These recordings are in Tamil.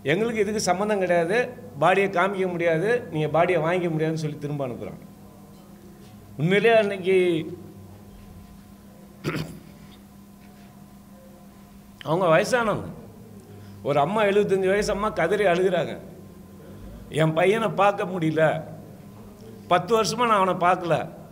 எங்களுக்கு இதுக்கு சம்மந்தம் கிடையாது பாடியை காமிக்க முடியாது நீங்கள் பாடியை வாங்கிக்க முடியாதுன்னு சொல்லி திரும்ப அனுப்புகிறாங்க உண்மையிலேயே அன்னைக்கு அவங்க வயசானவங்க ஒரு அம்மா எழுபத்தஞ்சு வயசு அம்மா கதறி அழுகிறாங்க என் பையனை பார்க்க முடியல பத்து வருஷமாக நான் அவனை பார்க்கல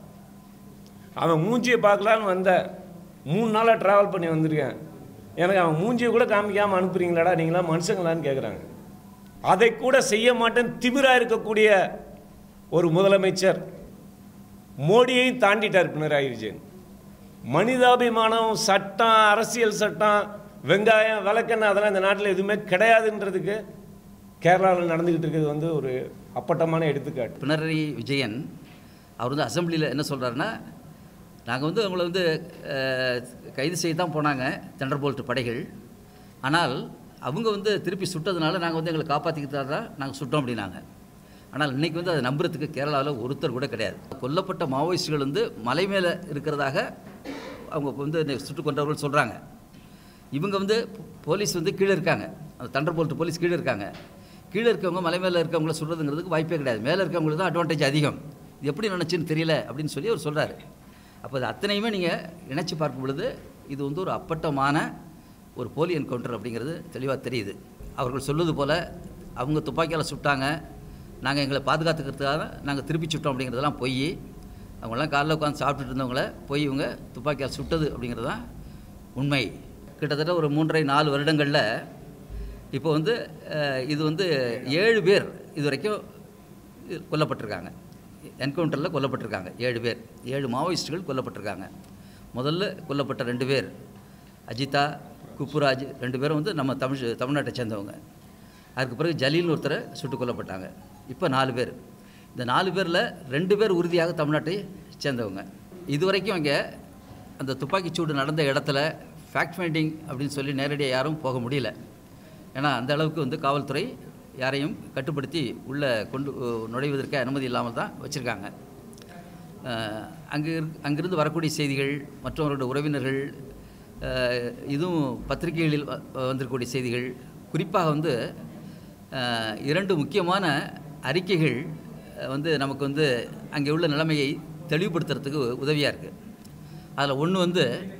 அவன் மூஞ்சியை பார்க்கலான்னு வந்தேன் மூணு நாளாக ட்ராவல் பண்ணி வந்திருக்கேன் எனக்கு அவன் மூஞ்சியை கூட காமிக்காமல் அனுப்புறீங்களாடா நீங்களா மனுஷங்களான்னு கேட்குறாங்க அதை கூட செய்ய மாட்டேன் திமிராக இருக்கக்கூடிய ஒரு முதலமைச்சர் மோடியையும் தாண்டிட்டார் பினராயி விஜயன் மனிதாபிமானம் சட்டம் அரசியல் சட்டம் வெங்காயம் விளக்கெண்ணெய் அதெல்லாம் இந்த நாட்டில் எதுவுமே கிடையாதுன்றதுக்கு கேரளாவில் நடந்துக்கிட்டு இருக்கிறது வந்து ஒரு அப்பட்டமான எடுத்துக்காட்டு பினரயி விஜயன் அவர் வந்து அசெம்பிளியில் என்ன சொல்கிறாருன்னா நாங்கள் வந்து அவங்கள வந்து அஹ், கைது செய்ய தான் போனாங்க தண்டர்போல்ட் படைகள் ஆனால் அவங்க வந்து திருப்பி சுட்டதுனால நாங்கள் வந்து எங்களை காப்பாற்றிக்கிட்டு தான் நாங்கள் சுட்டோம் அப்படின்னாங்க ஆனால் இன்றைக்கி வந்து அதை நம்புறதுக்கு கேரளாவில் ஒருத்தர் கூட கிடையாது கொல்லப்பட்ட மாவோயிஸ்டுகள் வந்து மலை மேலே இருக்கிறதாக அவங்க வந்து இன்னைக்கு சுட்டுக் கொண்டவர்கள் சொல்கிறாங்க இவங்க வந்து போ- போலீஸ் வந்து கீழே இருக்காங்க அந்த தண்டர்போல்ட் போலீஸ் கீழே இருக்காங்க கீழே இருக்கவங்க மலை மேலே இருக்கவங்கள சொல்கிறதுங்கிறதுக்கு வாய்ப்பே கிடையாது மேலே இருக்கவங்களுக்கு தான் அட்வான்டேஜ் அதிகம் இது எப்படி நினச்சின்னு தெரியல அப்படின்னு சொல்லி அவர் சொல்கிறாரு அப்போ அது அத்தனையுமே நீங்கள் இணைச்சி பார்க்கும் பொழுது இது வந்து ஒரு அப்பட்டமான ஒரு போலி என்கவுண்டர் அப்படிங்கிறது தெளிவாக தெரியுது அவர்கள் சொல்வது போல் அவங்க துப்பாக்கியால் சுட்டாங்க நாங்கள் எங்களை பாதுகாத்துக்கிறதுக்காக நாங்கள் திருப்பி சுட்டோம் அப்படிங்கிறதெல்லாம் பொய் அவங்களாம் காலைல உட்காந்து சாப்பிட்டுட்டு இருந்தவங்கள போய் இவங்க துப்பாக்கியால் சுட்டது அப்படிங்கிறது தான் உண்மை கிட்டத்தட்ட ஒரு மூன்றரை நாலு வருடங்களில் இப்போ வந்து அஹ், இது வந்து ஏழு பேர் இது வரைக்கும் கொல்லப்பட்டிருக்காங்க என்கவுண்டரில் கொல்லப்பட்டிருக்காங்க ஏழு பேர் ஏழு மாவோயிஸ்டுகள் கொல்லப்பட்டிருக்காங்க முதல்ல கொல்லப்பட்ட ரெண்டு பேர் அஜிதா குப்புராஜ் ரெண்டு பேரும் வந்து நம்ம தமிழ் தமிழ்நாட்டை சேர்ந்தவங்க அதுக்கு பிறகு ஜலீல்னு ஒருத்தரை சுட்டுக் கொல்லப்பட்டாங்க இப்போ நாலு பேர் இந்த நாலு பேரில் ரெண்டு பேர் உறுதியாக தமிழ்நாட்டை சேர்ந்தவங்க இதுவரைக்கும் அங்கே அந்த துப்பாக்கிச்சூடு நடந்த இடத்துல ஃபேக்ட் ஃபைண்டிங் அப்படின்னு சொல்லி நேரடியாக யாரும் போக முடியல ஏன்னா அந்த அளவுக்கு வந்து காவல்துறை யாரையும் கட்டுப்படுத்தி உள்ளே கொண்டு அஹ், நுழைவதற்கு அனுமதி இல்லாமல் தான் வச்சுருக்காங்க அங்கே இருக்- அங்கிருந்து வரக்கூடிய செய்திகள் மற்றவர்களோட உறவினர்கள் அஹ், இதுவும் பத்திரிகைகளில் வ- வந்திருக்கக்கூடிய செய்திகள் குறிப்பாக வந்து அஹ், இரண்டு முக்கியமான அறிக்கைகள் அஹ், வந்து நமக்கு வந்து அங்கே உள்ள நிலைமையை தெளிவுபடுத்துறதுக்கு உதவியாக இருக்குது அதில் ஒன்று வந்து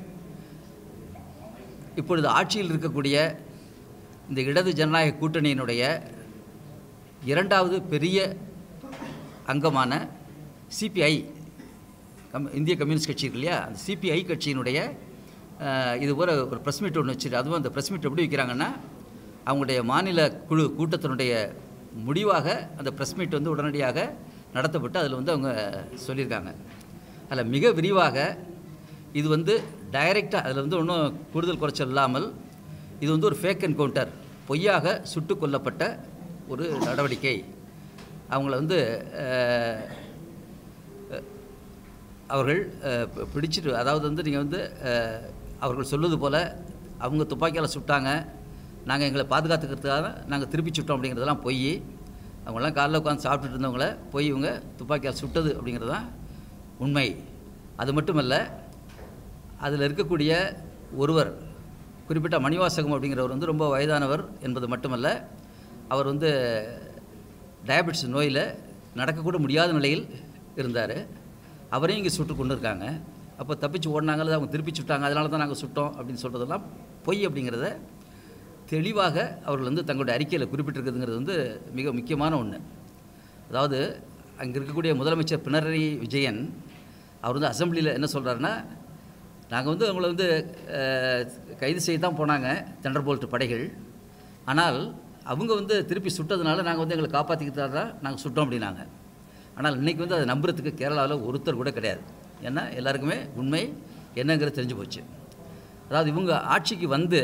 இப்பொழுது ஆட்சியில் இருக்கக்கூடிய இந்த இடது ஜனநாயக கூட்டணியினுடைய இரண்டாவது பெரிய அங்கமான சிபிஐ கம் இந்திய கம்யூனிஸ்ட் கட்சி இருக்கு இல்லையா அந்த சிபிஐ கட்சியினுடைய அஹ், இது போல ஒரு ப்ரெஸ் மீட் ஒன்று வச்சுட்டு அதுவும் அந்த ப்ரெஸ் மீட் எப்படி வைக்கிறாங்கன்னா அவங்களுடைய மாநில குழு கூட்டத்தினுடைய முடிவாக அந்த ப்ரெஸ் மீட் வந்து உடனடியாக நடத்தப்பட்டு அதில் வந்து அவங்க சொல்லியிருக்காங்க அதில் மிக விரிவாக இது வந்து டைரெக்டாக அதில் வந்து ஒன்றும் கூடுதல் குறைச்சல் இல்லாமல் இது வந்து ஒரு ஃபேக் என்கவுண்டர் பொய்யாக சுட்டுக் கொல்லப்பட்ட ஒரு நடவடிக்கை அவங்கள வந்து அஹ், அஹ், அவர்கள் அஹ், பி- பிடிச்சிட்டு அதாவது வந்து நீங்கள் வந்து அஹ், அவர்கள் சொல்வது போல் அவங்க துப்பாக்கியால் சுட்டாங்க நாங்கள் எங்களை பாதுகாத்துக்கிறதுக்காக நாங்கள் திருப்பி சுட்டோம் அப்படிங்கிறதெல்லாம் பொய் அவங்களாம் காலைல உட்காந்து சாப்பிட்டுட்டு இருந்தவங்கள போய் இவங்க துப்பாக்கியால் சுட்டது அப்படிங்கிறது தான் உண்மை அது மட்டுமல்ல அதில் இருக்கக்கூடிய ஒருவர் குறிப்பிட்ட மணிவாசகம் அப்படிங்கிறவர் வந்து ரொம்ப வயதானவர் என்பது மட்டுமல்ல அவர் வந்து டயபெட்டிஸ் நோயில் நடக்கக்கூட முடியாத நிலையில் இருந்தார் அவரையும் இங்கே சுட்டு கொண்டு இருக்காங்க அப்போ தப்பிச்சு ஓடினாங்கள அவங்க திருப்பி சுட்டாங்க அதனால தான் நாங்கள் சுட்டோம் அப்படின்னு சொல்கிறதெல்லாம் பொய் அப்படிங்கிறத தெளிவாக அவர்கள் வந்து தங்களுடைய அறிக்கையில் குறிப்பிட்டிருக்குதுங்கிறது வந்து மிக முக்கியமான ஒன்று அதாவது அங்கே இருக்கக்கூடிய முதலமைச்சர் பினரயி விஜயன் அவர் வந்து அசெம்பிளியில் என்ன சொல்கிறாருன்னா நாங்கள் வந்து அவங்கள வந்து அஹ், கைது செய்ய தான் போனாங்க தண்டர்போல்ட் படைகள் ஆனால் அவங்க வந்து திருப்பி சுட்டதுனால நாங்கள் வந்து எங்களை காப்பாற்றிக்கிட்டு தான் நாங்கள் சுட்டோம் அப்படின்னாங்க ஆனால் இன்றைக்கி வந்து அதை நம்புறதுக்கு கேரளாவில் ஒருத்தர் கூட கிடையாது ஏன்னா எல்லாருக்குமே உண்மை என்னங்கிறது தெரிஞ்சு போச்சு அதாவது இவங்க ஆட்சிக்கு வந்து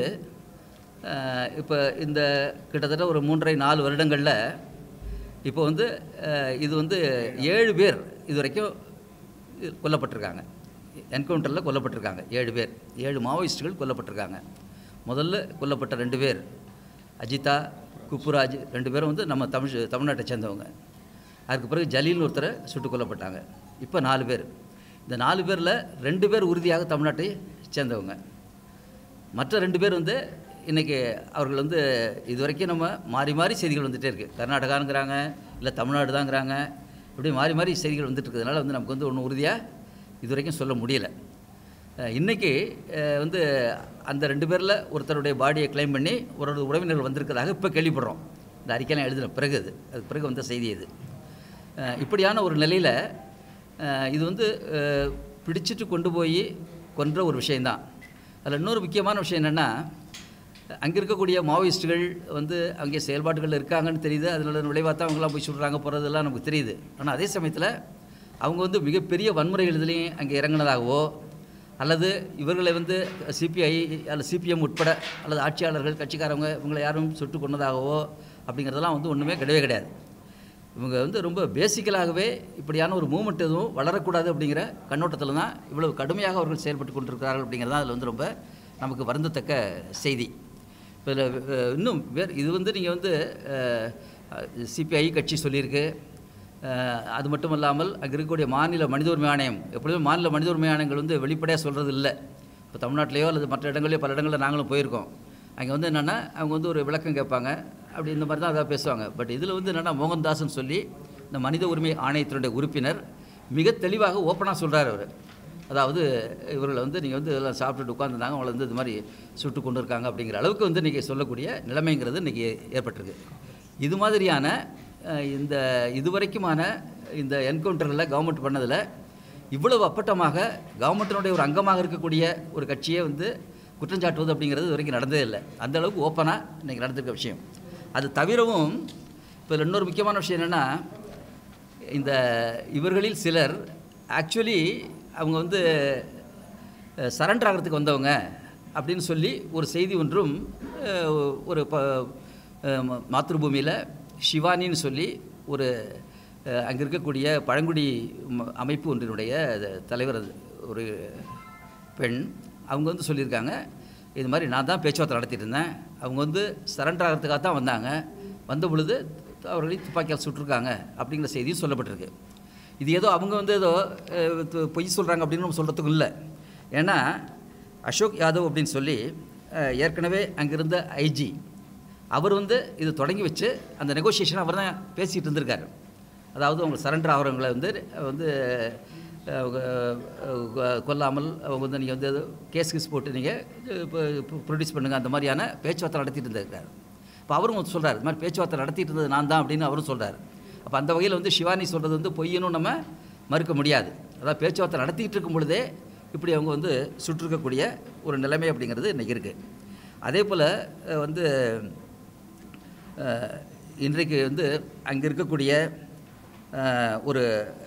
இப்போ இந்த கிட்டத்தட்ட ஒரு மூன்றரை நாலு வருடங்களில் இப்போ வந்து அஹ், இது வந்து ஏழு பேர் இது வரைக்கும் கொல்லப்பட்டிருக்காங்க என்கவுண்டரில் கொல்லப்பட்டிருக்காங்க ஏழு பேர் ஏழு மாவோயிஸ்டுகள் கொல்லப்பட்டிருக்காங்க முதல்ல கொல்லப்பட்ட ரெண்டு பேர் அஜிதா குப்புராஜ் ரெண்டு பேரும் வந்து நம்ம தமிழ் தமிழ்நாட்டை சேர்ந்தவங்க அதுக்கு பிறகு ஜலீல்னு ஒருத்தரை சுட்டுக் கொல்லப்பட்டாங்க இப்போ நாலு பேர் இந்த நாலு பேரில் ரெண்டு பேர் உறுதியாக தமிழ்நாட்டை சேர்ந்தவங்க மற்ற ரெண்டு பேர் வந்து இன்றைக்கி அவர்கள் வந்து இது வரைக்கும் நம்ம மாறி மாறி செய்திகள் வந்துகிட்டே இருக்குது கர்நாடகாங்கிறாங்க இல்லை தமிழ்நாடு தாங்கிறாங்க இப்படி மாறி மாறி செய்திகள் வந்துட்டு இருக்கிறதுனால வந்து நமக்கு வந்து ஒன்றும் உறுதியாக இது வரைக்கும் சொல்ல முடியல அஹ் இன்னைக்கு அஹ் வந்து அந்த ரெண்டு பேரில் ஒருத்தருடைய பாடியை க்ளைம் பண்ணி ஒரு உறவினர்கள் வந்திருக்கிறதாக இப்போ கேள்விப்படுறோம் இந்த அறிக்கையெல்லாம் எழுதின பிறகு அது அதுக்கு பிறகு வந்த செய்தி இது அஹ் இப்படியான ஒரு நிலையில் இது வந்து அஹ் பிடிச்சிட்டு கொண்டு போய் கொன்ற ஒரு விஷயந்தான் அதில் இன்னொரு முக்கியமான விஷயம் என்னென்னா அங்கே இருக்கக்கூடிய மாவோயிஸ்ட்டுகள் வந்து அங்கே செயல்பாடுகள் இருக்காங்கன்னு தெரியுது அதனால விளைவாக தான் அவங்களாம் போய் சொல்கிறாங்க போகிறதெல்லாம் நமக்கு தெரியுது ஆனால் அதே சமயத்தில் அவங்க வந்து மிகப்பெரிய வன்முறைகள் இதுலேயும் அங்கே இறங்கினதாகவோ அல்லது இவர்களை வந்து சிபிஐ அல்லது சிபிஎம் உட்பட அல்லது ஆட்சியாளர்கள் கட்சிக்காரவங்க இவங்களை யாரும் சுட்டு கொண்டதாகவோ அப்படிங்கிறதெல்லாம் வந்து ஒன்றுமே கிடையவே கிடையாது இவங்க வந்து ரொம்ப பேசிக்கலாகவே இப்படியான ஒரு மூமெண்ட் எதுவும் வளரக்கூடாது அப்படிங்கிற கண்ணோட்டத்தில் தான் இவ்வளவு கடுமையாக அவர்கள் செயல்பட்டு கொண்டிருக்கிறார்கள் அப்படிங்கிறது தான் அதில் வந்து ரொம்ப நமக்கு வருந்தத்தக்க செய்தி இப்போ இதில் இன்னும் வேறு இது வந்து நீங்கள் வந்து சிபிஐ கட்சி சொல்லியிருக்கு அஹ், அது மட்டும் இல்லாமல் அங்கே இருக்கக்கூடிய மாநில மனித உரிமை ஆணையம் எப்பொழுதுமே மாநில மனித உரிமை ஆணையங்கள் வந்து வெளிப்படையாக சொல்கிறது இல்லை இப்போ தமிழ்நாட்டிலேயோ அல்லது மற்ற இடங்களையோ பல இடங்களில் நாங்களும் போயிருக்கோம் அங்கே வந்து என்னென்னா அவங்க வந்து ஒரு விளக்கம் கேட்பாங்க அப்படி இந்த மாதிரி தான் அதாக பேசுவாங்க பட் இதில் வந்து என்னென்னா மோகன்தாஸ்னு சொல்லி இந்த மனித உரிமை ஆணையத்தினுடைய உறுப்பினர் மிக தெளிவாக ஓப்பனாக சொல்கிறார் அவர் அதாவது இவர்களை வந்து நீங்கள் வந்து இதெல்லாம் சாப்பிட்டுட்டு உட்காந்துருந்தாங்க அவங்கள வந்து இது மாதிரி சுட்டு கொண்டு இருக்காங்க அப்படிங்கிற அளவுக்கு வந்து இன்றைக்கி சொல்லக்கூடிய நிலைமைங்கிறது இன்றைக்கி ஏற்பட்டிருக்கு இது மாதிரியான அஹ், இந்த இதுவரைக்குமான இந்த என்கவுண்டரில் கவர்மெண்ட் பண்ணதில் இவ்வளவு அப்பட்டமாக கவர்மெண்ட்டினுடைய ஒரு அங்கமாக இருக்கக்கூடிய ஒரு கட்சியை வந்து குற்றஞ்சாட்டுவது அப்படிங்கிறது இது வரைக்கும் நடந்ததே இல்லை அந்த அளவுக்கு ஓப்பனாக இன்றைக்கி நடந்திருக்க விஷயம் அது தவிரவும் இப்போ இதுல இன்னொரு முக்கியமான விஷயம் என்னென்னா இந்த இவர்களில் சிலர் ஆக்சுவலி அவங்க வந்து சரண்டர் ஆகிறதுக்கு வந்தவங்க அப்படின்னு சொல்லி ஒரு செய்தி ஒன்றும் அஹ், ஒரு ப அஹ், ம- மாத்ருபூமியில் சிவானின்னு சொல்லி ஒரு அஹ், அங்கே இருக்கக்கூடிய பழங்குடி ம- அமைப்பு ஒன்றினுடைய அது தலைவர் அது ஒரு பெண் அவங்க வந்து சொல்லியிருக்காங்க இது மாதிரி நான் தான் பேச்சுவார்த்தை நடத்திட்டு இருந்தேன் அவங்க வந்து சரண்டர் ஆகிறதுக்காக தான் வந்தாங்க வந்த பொழுது அவர்களை துப்பாக்கியால் சுட்டிருக்காங்க அப்படிங்கிற செய்தியும் சொல்லப்பட்டிருக்கு இது ஏதோ அவங்க வந்து ஏதோ அஹ், து- பொய் சொல்கிறாங்க அப்படின்னு நம்ம சொல்கிறதுக்கும் இல்லை ஏன்னா அசோக் யாதவ் அப்படின்னு சொல்லி அஹ், ஏற்கனவே அங்கிருந்த ஐஜி அவர் வந்து இது தொடங்கி வச்சு அந்த நெகோசியேஷன் அவர் தான் பேசிகிட்டு இருந்திருக்காரு அதாவது அவங்க சரண்டர் ஆகிறவங்களை வந்து வந்து அஹ், அஹ், கொ- கொல்லாமல் அவங்க வந்து நீங்கள் வந்து கேஸ் கிஸ் போட்டு நீங்கள் ப்ரொடியூஸ் பண்ணுங்கள் அந்த மாதிரியான பேச்சுவார்த்தை நடத்திட்டு இருந்திருக்காரு இப்போ அவரும் சொல்கிறார் இது மாதிரி பேச்சுவார்த்தை நடத்திட்டு இருந்தது நான் தான் அப்படின்னு அவரும் சொல்கிறார் அப்போ அந்த வகையில் வந்து சிவானி சொல்கிறது வந்து பொய்யனும் நம்ம மறுக்க முடியாது அதாவது பேச்சுவார்த்தை நடத்திட்டு இருக்கும் பொழுதே இப்படி அவங்க வந்து சுற்றிருக்கக்கூடிய ஒரு நிலைமை அப்படிங்கிறது இன்றைக்கி இருக்குது அதே போல் அஹ், வந்து அஹ், இன்றைக்கு வந்து அங்கே இருக்கக்கூடிய அஹ், ஒரு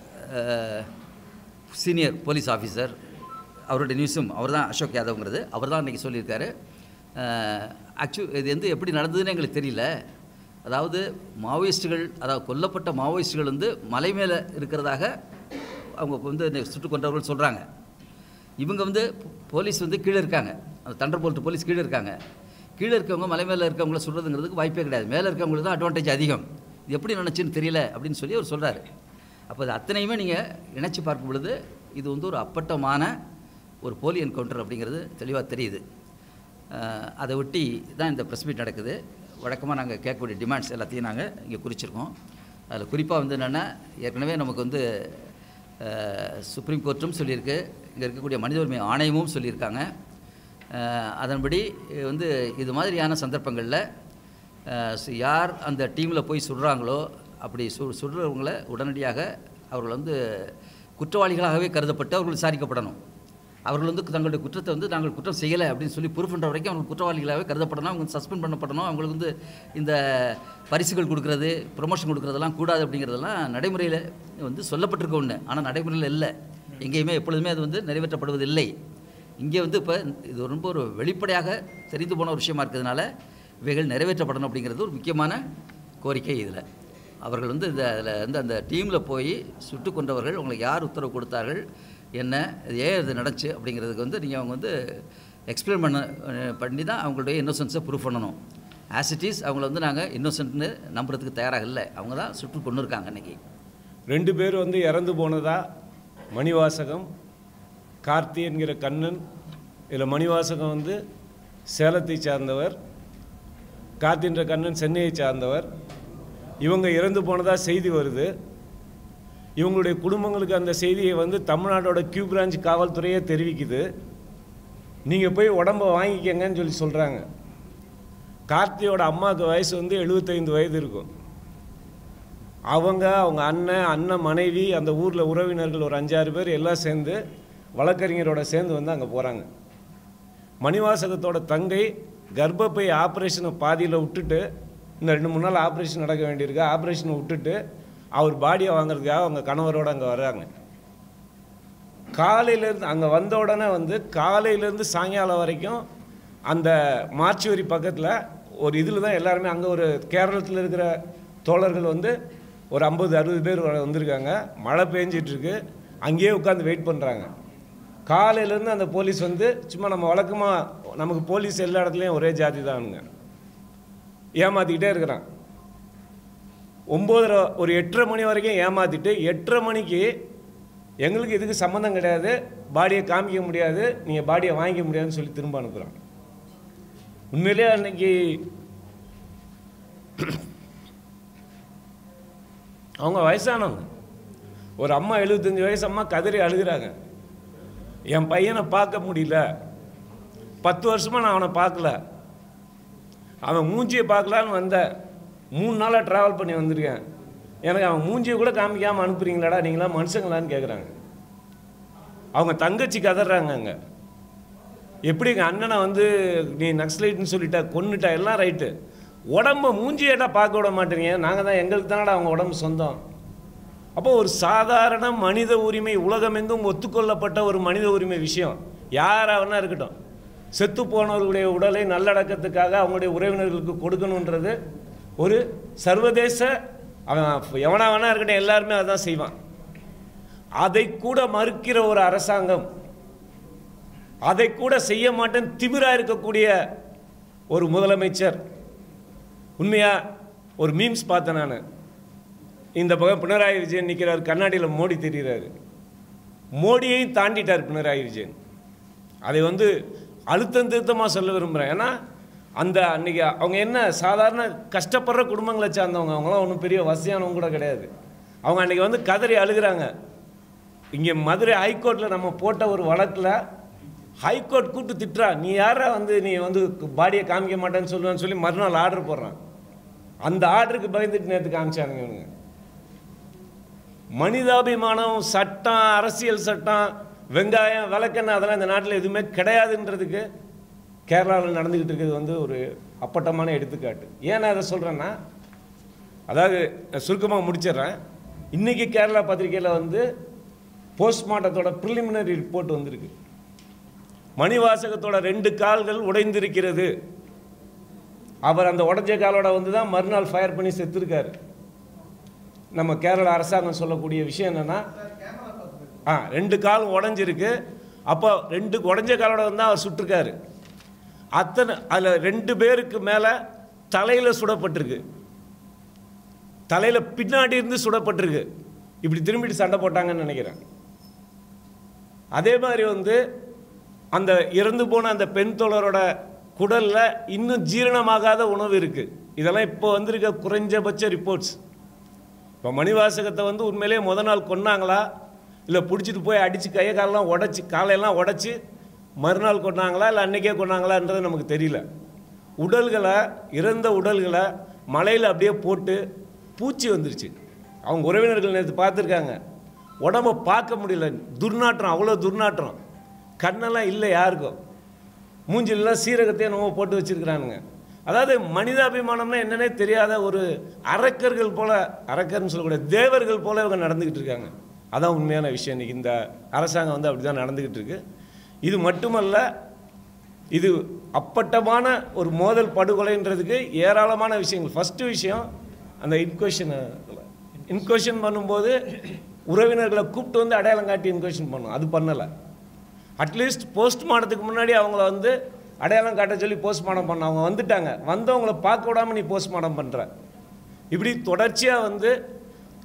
சீனியர் போலீஸ் ஆஃபீஸர் அவருடைய நியூஸும் அவர் தான் அசோக் யாதவ்ங்கிறது அவர் தான் இன்றைக்கி சொல்லியிருக்காரு ஆக்சுவல் இது வந்து எப்படி நடந்ததுன்னு எங்களுக்கு தெரியல அதாவது மாவோயிஸ்ட்டுகள் அதாவது கொல்லப்பட்ட மாவோயிஸ்ட்டுகள் வந்து மலை மேலே இருக்கிறதாக அவங்க வந்து இந்த சுட்டுக் கொண்டவர்கள் சொல்கிறாங்க இவங்க வந்து போ- போலீஸ் வந்து கீழே இருக்காங்க அந்த தண்டர் போல்ட் போலீஸ் கீழே இருக்காங்க கீழே இருக்கவங்க மலை மேலே இருக்கவங்கள சொல்கிறதுங்கிறதுக்கு வாய்ப்பே கிடையாது மேலே இருக்கவங்களுக்கு தான் அட்வான்டேஜ் அதிகம் இது எப்படி நினச்சின்னு தெரியல அப்படின்னு சொல்லி அவர் சொல்கிறாரு அப்போ அது அத்தனையுமே நீங்கள் இணைச்சி பார்க்கும் பொழுது இது வந்து ஒரு அப்பட்டமான ஒரு போலி என்கவுண்டர் அப்படிங்கிறது தெளிவாக தெரியுது அஹ், அதை ஒட்டி தான் இந்த ப்ரெஸ் மீட் நடக்குது வழக்கமாக நாங்கள் கேட்கக்கூடிய டிமாண்ட்ஸ் எல்லாத்தையும் நாங்கள் இங்கே குறிச்சிருக்கோம் அதில் குறிப்பாக வந்து என்னென்னா ஏற்கனவே நமக்கு வந்து அஹ், சுப்ரீம் கோர்ட்டும் சொல்லியிருக்கு இங்கே இருக்கக்கூடிய மனித உரிமை ஆணையமும் சொல்லியிருக்காங்க அஹ், அதன்படி வந்து இது மாதிரியான சந்தர்ப்பங்களில் அஹ், சு- யார் அந்த டீமில் போய் சுடுறாங்களோ அப்படி சு சுடுறவங்கள உடனடியாக அவர்கள் வந்து குற்றவாளிகளாகவே கருதப்பட்டு அவர்கள் விசாரிக்கப்படணும் அவர்கள் வந்து தங்களுடைய குற்றத்தை வந்து நாங்கள் குற்றம் செய்யலை அப்படின்னு சொல்லி ப்ரூஃப் பண்ணுற வரைக்கும் அவங்க குற்றவாளிகளாகவே கருதப்படணும் அவங்க சஸ்பெண்ட் பண்ணப்படணும் அவங்களுக்கு வந்து இந்த பரிசுகள் கொடுக்கறது ப்ரொமோஷன் கொடுக்கறதெல்லாம் கூடாது அப்படிங்கிறதெல்லாம் நடைமுறையில் வந்து சொல்லப்பட்டிருக்க ஒன்று ஆனால் நடைமுறையில் இல்லை எங்கேயுமே எப்பொழுதுமே அது வந்து நிறைவேற்றப்படுவதில்லை இங்கே வந்து இப்போ இது ரொம்ப ஒரு வெளிப்படையாக தெரிந்து போன ஒரு விஷயமா இருக்கிறதுனால இவைகள் நிறைவேற்றப்படணும் அப்படிங்கிறது ஒரு முக்கியமான கோரிக்கை இதில் அவர்கள் வந்து இந்த அதில் வந்து அந்த டீமில் போய் சுட்டு கொண்டவர்கள் உங்களுக்கு யார் உத்தரவு கொடுத்தார்கள் என்ன இது ஏன் இது நடந்துச்சு அப்படிங்கிறதுக்கு வந்து நீங்கள் அவங்க வந்து எக்ஸ்பிளைன் பண்ண அஹ், பண்ணி தான் அவங்களுடைய இன்னோசன்ஸை ப்ரூவ் பண்ணணும் ஆஸ் இட் இஸ் அவங்கள வந்து நாங்கள் இன்னோசன்ட்னு நம்புறதுக்கு தயாராக இல்லை அவங்க தான் சுட்டு கொண்டு இருக்காங்க அன்றைக்கி ரெண்டு பேர் வந்து இறந்து போனதா மணிவாசகம் கார்த்தி என்கிற கண்ணன் இதில் மணிவாசகம் வந்து சேலத்தை சார்ந்தவர் காத்தின்ற கண்ணன் சென்னையை சார்ந்தவர் இவங்க இறந்து போனதாக செய்தி வருது இவங்களுடைய குடும்பங்களுக்கு அந்த செய்தியை வந்து தமிழ்நாட்டோட கியூ பிரான்ச் காவல்துறையே தெரிவிக்குது நீங்கள் போய் உடம்ப வாங்கிக்கங்கன்னு சொல்லி சொல்கிறாங்க கார்த்தியோட அம்மாவுக்கு வயசு வந்து எழுபத்தைந்து வயது இருக்கும் அவங்க அவங்க அண்ணன் அண்ணன் மனைவி அந்த ஊரில் உறவினர்கள் ஒரு அஞ்சாறு பேர் எல்லாம் சேர்ந்து வழக்கறிஞரோட சேர்ந்து வந்து அங்கே போகிறாங்க மணிவாசகத்தோட தங்கை கர்ப்பப்பை ஆப்ரேஷனை பாதியில் விட்டுட்டு இந்த ரெண்டு மூணு நாள் ஆப்ரேஷன் நடக்க வேண்டியிருக்கு ஆப்ரேஷனை விட்டுட்டு அவர் பாடியை வாங்குறதுக்காக அவங்க கணவரோடு அங்கே வர்றாங்க காலையிலேருந்து அங்கே வந்த உடனே வந்து காலையிலேருந்து சாயங்காலம் வரைக்கும் அந்த மார்ச்சுவரி பக்கத்தில் ஒரு இதில் தான் எல்லாருமே அங்கே ஒரு கேரளத்தில் இருக்கிற தோழர்கள் வந்து ஒரு ஐம்பது அறுபது பேர் வ- வந்திருக்காங்க மழை பெஞ்சிட்டு இருக்கு அங்கேயே உட்காந்து வெயிட் பண்ணுறாங்க காலையிலேருந்து அந்த போலீஸ் வந்து சும்மா நம்ம வழக்கமாக நமக்கு போலீஸ் எல்லா இடத்துலையும் ஒரே ஜாதி தானுங்க ஏமாற்றிக்கிட்டே இருக்கிறான் ஒம்போதரை ஒரு எட்டரை மணி வரைக்கும் ஏமாற்றிட்டு எட்டரை மணிக்கு எங்களுக்கு இதுக்கு சம்மந்தம் கிடையாது பாடியை காமிக்க முடியாது நீங்கள் பாடியை வாங்கிக்க முடியாதுன்னு சொல்லி திரும்ப அனுப்புகிறான் உண்மையிலேயே அன்னைக்கு அவங்க வயசானவங்க ஒரு அம்மா எழுபத்தஞ்சு வயசு அம்மா கதறி அழுகுறாங்க என் பையனை பார்க்க முடியல பத்து வருஷமாக நான் அவனை பார்க்கல அவன் மூஞ்சியை பார்க்கலான்னு வந்தேன் மூணு நாளாக ட்ராவல் பண்ணி வந்திருக்கேன் எனக்கு அவன் மூஞ்சியை கூட காமிக்காமல் அனுப்புறீங்களாடா நீங்களாம் மனுஷங்களான்னு கேட்குறாங்க அவங்க தங்கச்சி கதறாங்க அங்கே எப்படி எங்கள் அண்ணனை வந்து நீ நக்ஸலைட்னு சொல்லிட்டா கொன்னுட்டா எல்லாம் ரைட்டு உடம்ப மூஞ்சியேட்டா பார்க்க விட மாட்டேங்க நாங்கள் தான் எங்களுக்கு தானடா அவங்க உடம்பு சொந்தம் அப்போ ஒரு சாதாரண மனித உரிமை உலகமெங்கும் ஒத்துக்கொள்ளப்பட்ட ஒரு மனித உரிமை விஷயம் யாராக வேணா இருக்கட்டும் செத்து போனவர்களுடைய உடலை நல்லடக்கத்துக்காக அவங்களுடைய உறவினர்களுக்கு கொடுக்கணுன்றது ஒரு சர்வதேச அவன் எவனா வேணா இருக்கட்டும் எல்லாருமே அதான் செய்வான் அதை கூட மறுக்கிற ஒரு அரசாங்கம் அதை கூட செய்ய மாட்டேன் திமிரா இருக்கக்கூடிய ஒரு முதலமைச்சர் உண்மையா ஒரு மீம்ஸ் பார்த்தேன் நான் இந்த பக்கம் பினராயி விஜயன் நிற்கிறார் கண்ணாடியில் மோடி தெரிகிறாரு மோடியையும் தாண்டிட்டார் பினராயி விஜயன் அதை வந்து அழுத்தம் திருத்தமாக சொல்ல விரும்புகிறேன் ஏன்னா அந்த அன்னைக்கு அவங்க என்ன சாதாரண கஷ்டப்படுற குடும்பங்களை சார்ந்தவங்க அவங்களாம் ஒன்றும் பெரிய வசதியானவங்க கூட கிடையாது அவங்க அன்னைக்கு வந்து கதறி அழுகுறாங்க இங்கே மதுரை ஹைகோர்ட்டில் நம்ம போட்ட ஒரு வழக்கில் ஹைகோர்ட் கூப்பிட்டு திட்டுறா நீ யாரா வந்து நீ வந்து பாடியை காமிக்க மாட்டேன்னு சொல்லுவேன்னு சொல்லி மறுநாள் ஆர்டர் போடுறான் அந்த ஆர்டருக்கு பயந்துட்டு நேற்று காமிச்சானுங்க இவனுங்க மனிதாபிமானம் சட்டம் அரசியல் சட்டம் வெங்காயம் விளக்கெண்ணெய் அதெல்லாம் இந்த நாட்டில் எதுவுமே கிடையாதுன்றதுக்கு கேரளாவில் நடந்துக்கிட்டு இருக்கிறது வந்து ஒரு அப்பட்டமான எடுத்துக்காட்டு ஏன் நான் அதை சொல்கிறேன்னா அதாவது சுருக்கமாக முடிச்சிடுறேன் இன்றைக்கி கேரளா பத்திரிக்கையில் வந்து போஸ்ட்மார்ட்டத்தோட ப்ரிலிமினரி ரிப்போர்ட் வந்திருக்கு மணிவாசகத்தோட ரெண்டு கால்கள் உடைந்திருக்கிறது அவர் அந்த உடைஞ்ச காலோட வந்து தான் மறுநாள் ஃபயர் பண்ணி செத்துருக்காரு நம்ம கேரள அரசாங்கம் சொல்லக்கூடிய விஷயம் என்னென்னா ஆ ரெண்டு கால் உடஞ்சிருக்கு அப்போ ரெண்டு உடஞ்ச காலோட வந்து அவர் சுட்டிருக்காரு அத்தனை அதில் ரெண்டு பேருக்கு மேலே தலையில் சுடப்பட்டிருக்கு தலையில் பின்னாடி இருந்து சுடப்பட்டிருக்கு இப்படி திரும்பிட்டு சண்டை போட்டாங்கன்னு நினைக்கிறேன் அதே மாதிரி வந்து அந்த இறந்து போன அந்த பெண் தோழரோட குடல்ல இன்னும் ஜீரணமாகாத உணவு இருக்கு இதெல்லாம் இப்போ வந்திருக்க குறைஞ்சபட்ச ரிப்போர்ட்ஸ் இப்போ மணிவாசகத்தை வந்து உண்மையிலேயே முத நாள் கொன்னாங்களா இல்லை பிடிச்சிட்டு போய் அடித்து கையை காலெல்லாம் உடச்சி காலையெல்லாம் உடச்சி மறுநாள் கொண்டாங்களா இல்லை அன்னைக்கே கொண்டாங்களான்றது நமக்கு தெரியல உடல்களை இறந்த உடல்களை மலையில் அப்படியே போட்டு பூச்சி வந்துருச்சு அவங்க உறவினர்கள் நேற்று பார்த்துருக்காங்க உடம்ப பார்க்க முடியல துர்நாற்றம் அவ்வளோ துர்நாற்றம் கண்ணெல்லாம் இல்லை யாருக்கும் மூஞ்சிலெல்லாம் சீரகத்தையும் நம்ம போட்டு வச்சிருக்கிறானுங்க அதாவது மனிதாபிமானம்னா என்னன்னே தெரியாத ஒரு அரக்கர்கள் போல அரக்கர்னு சொல்லக்கூடிய தேவர்கள் போல இவங்க நடந்துக்கிட்டு இருக்காங்க அதான் உண்மையான விஷயம் இன்னைக்கு இந்த அரசாங்கம் வந்து அப்படி தான் நடந்துக்கிட்டு இருக்கு இது மட்டுமல்ல இது அப்பட்டமான ஒரு மோதல் படுகொலைன்றதுக்கு ஏராளமான விஷயங்கள் ஃபஸ்ட்டு விஷயம் அந்த இன்கொஷன் இன்கொஷன் பண்ணும்போது உறவினர்களை கூப்பிட்டு வந்து அடையாளம் காட்டி இன்கொஷன் பண்ணும் அது பண்ணலை அட்லீஸ்ட் போஸ்ட்மார்ட்டத்துக்கு முன்னாடி அவங்கள வந்து அடையாளம் காட்ட சொல்லி போஸ்ட்மார்ட்டம் பண்ண அவங்க வந்துட்டாங்க வந்தவங்கள பார்க்க விடாம நீ போஸ்ட்மார்ட்டம் பண்ணுற இப்படி தொடர்ச்சியாக வந்து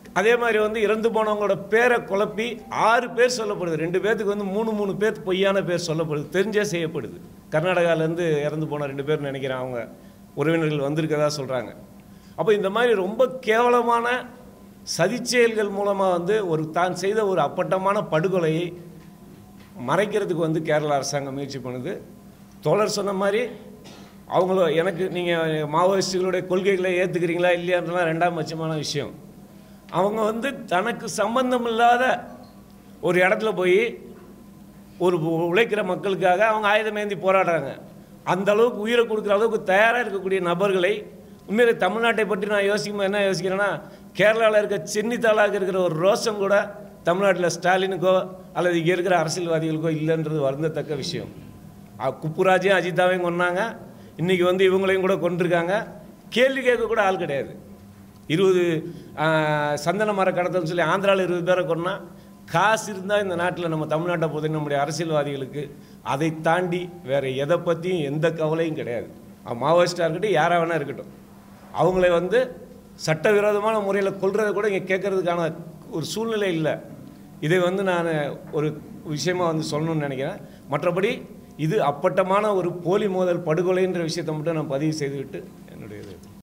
அதே மாதிரி வந்து இறந்து போனவங்களோட பேரை குழப்பி ஆறு பேர் சொல்லப்படுது ரெண்டு பேர்த்துக்கு வந்து மூணு மூணு பேர் பொய்யான பேர் சொல்லப்படுது தெரிஞ்சே செய்யப்படுது கர்நாடகாவிலேருந்து இறந்து போன ரெண்டு பேர் நினைக்கிறேன் அவங்க உறவினர்கள் வந்திருக்கதா சொல்கிறாங்க அப்போ இந்த மாதிரி ரொம்ப கேவலமான சதிச்செயல்கள் மூலமாக வந்து ஒரு தான் செய்த ஒரு அப்பட்டமான படுகொலையை மறைக்கிறதுக்கு வந்து கேரள அரசாங்கம் முயற்சி பண்ணுது தோழர் சொன்ன மாதிரி அவங்கள எனக்கு நீங்கள் மாவோயிஸ்டுகளுடைய கொள்கைகளை ஏற்றுக்கிறீங்களா இல்லையான்றலாம் ரெண்டாம் பட்சமான விஷயம் அவங்க வந்து தனக்கு சம்பந்தம் இல்லாத ஒரு இடத்துல போய் ஒரு உ- உழைக்கிற மக்களுக்காக அவங்க ஆயுதமேந்தி போராடுறாங்க அந்த அளவுக்கு உயிரை கொடுக்குற அளவுக்கு தயாராக இருக்கக்கூடிய நபர்களை உண்மையிலே தமிழ்நாட்டை பற்றி நான் யோசிக்கும் என்ன யோசிக்கிறேன்னா கேரளாவில் இருக்க சென்னித்தாளாக இருக்கிற ஒரு ரோஷம் கூட தமிழ்நாட்டில் ஸ்டாலினுக்கோ அல்லது இங்கே இருக்கிற அரசியல்வாதிகளுக்கோ இல்லைன்றது வருந்தத்தக்க விஷயம் அ- குப்புராஜையும் அஜிதாவையும் கொன்னாங்க இன்றைக்கி வந்து இவங்களையும் கூட கொண்டிருக்காங்க கேள்வி கேட்க கூட ஆள் கிடையாது இருபது ஆ, சந்தன மர கடத்தல்னு சொல்லி ஆந்திராவில் இருபது பேரை கொன்னா காசு இருந்தால் இந்த நாட்டில் நம்ம தமிழ்நாட்டை பொறுத்த நம்முடைய அரசியல்வாதிகளுக்கு அதை தாண்டி வேறு எதை பற்றியும் எந்த கவலையும் கிடையாது அவன் மாவோயிஸ்டாக இருக்கட்டும் யாராக வேணா இருக்கட்டும் அவங்கள வந்து சட்டவிரோதமான முறையில் கொல்றதை கூட இங்கே கேட்கறதுக்கான ஒரு சூழ்நிலை இல்லை இதை வந்து நான் ஒரு விஷயமா வந்து சொல்லணும்னு நினைக்கிறேன் மற்றபடி இது அப்பட்டமான ஒரு போலி மோதல் படுகொலைன்ற விஷயத்தை மட்டும் நான் பதிவு செய்துவிட்டு என்னுடைய இது